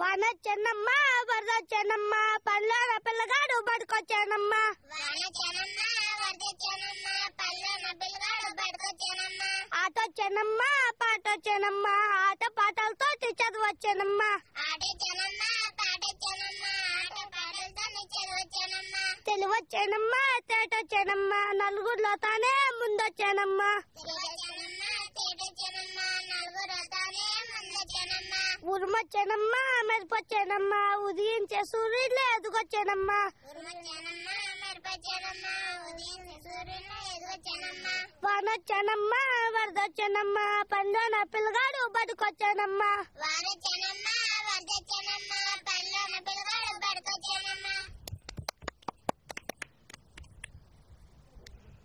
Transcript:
వానొచ్చానమ్మ వరదొచ్చానమ్మ పళ్ళోన పిల్లగాడు బడుకొచ్చానమ్మ వానొచ్చానమ్మా వరదొచ్చానమ్మా పల్లెన పిల్లగాడు బయటకొచ్చానమ్మా ఆటొచ్చానమ్మ పాటొచ్చానమ్మ ఆట పాటలతో చదువచ్చానమ్మ ఆటొచ్చానమ్మా పాటొచ్చానమ్మా ఆట పాటలతో చదువచ్చానమ్మా తెలివచ్చానమ్మ తేటొచ్చానమ్మ నలుగురిలో తానే ముందొచ్చానమ్మ తిరిగొచ్చానమ్మా తేటొచ్చానమ్మా నలుగురు వస్తానే ముందొచ్చానమ్మా ఉరుమొచ్చానమ్మ మెరుపొచ్చానమ్మ ఉదయించే సూర్యుడు ఎదుగొచ్చానమ్మ ఉరుమొచ్చానమ్మా మెరుపొచ్చానమ్మా ఉదయం సూర్యుని ఎదుగొచ్చానమ్మా వానొచ్చానమ్మ వరదొచ్చానమ్మ పళ్ళోన పిల్లగాడు బడుకొచ్చానమ్మ వానొచ్చానమ్మా వరదొచ్చానమ్మా